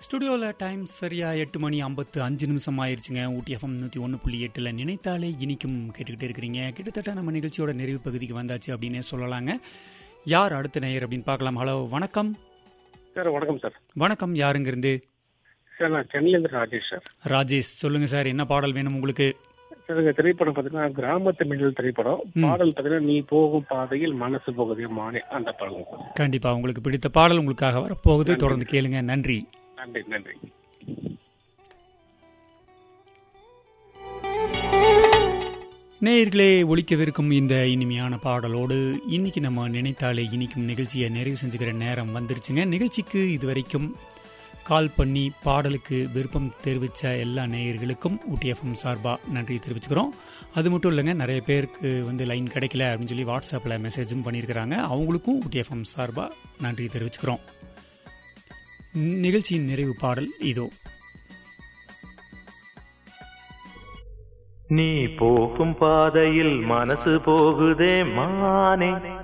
ஸ்டுடியோவில் டைம் சரியா எட்டு மணி ஐம்பத்து அஞ்சு நிமிஷம் ஆயிருச்சுங்க ஊட்டி எஃப்எம் நூற்றி ஒன்று புள்ளி எட்டில் நினைத்தாலே இனிக்கும் கேட்டுக்கிட்டே இருக்கிறீங்க கிட்டத்தட்ட நம்ம நிகழ்ச்சியோட நிறைவு பகுதிக்கு வந்தாச்சு அப்படின்னே சொல்லலாங்க யார் அடுத்த நேயர் அப்படின்னு பார்க்கலாம் ஹலோ வணக்கம் சார் வணக்கம் சார் வணக்கம் யாருங்கிருந்து சார் நான் சென்னையிலேருந்து ராஜேஷ் சார் ராஜேஷ் சொல்லுங்க சார் என்ன பாடல் வேணும் உங்களுக்கு சார் இந்த திரைப்படம் பார்த்தீங்கன்னா கிராமத்து மின்னல் திரைப்படம் பாடல் பார்த்தீங்கன்னா நீ போகும் பாதையில் மனசு போகுதே மானே அந்த பாடல் சார் கண்டிப்பா உங்களுக்கு பிடித்த பாடல் உங்களுக்காக வரப்போகுது தொடர்ந்து கேளுங்க நன்றி நன்றி நன்றி நேயர்களே ஒழிக்கவிருக்கும் இந்த இனிமையான பாடலோடு இன்னைக்கு நம்ம நினைத்தாலே இனிக்கும் நிகழ்ச்சியை நிறைவு செஞ்சுக்கிற நேரம் வந்துருச்சுங்க நிகழ்ச்சிக்கு இதுவரைக்கும் கால் பண்ணி பாடலுக்கு விருப்பம் தெரிவித்த எல்லா நேயர்களுக்கும் ஊட்டிஎஃப்எம் சார்பாக நன்றி தெரிவிச்சுக்கிறோம் அது மட்டும் இல்லைங்க நிறைய பேருக்கு வந்து லைன் கிடைக்கல அப்படின்னு சொல்லி வாட்ஸ்அப்பில் மெசேஜும் பண்ணியிருக்கிறாங்க அவங்களுக்கும் ஊட்டிஎஃப்எம் சார்பாக நன்றி தெரிவிச்சுக்கிறோம் நிகழ்ச்சியின் நிறைவு பாடல் இதோ நீ போகும் பாதையில் மனசு போகுதே மானே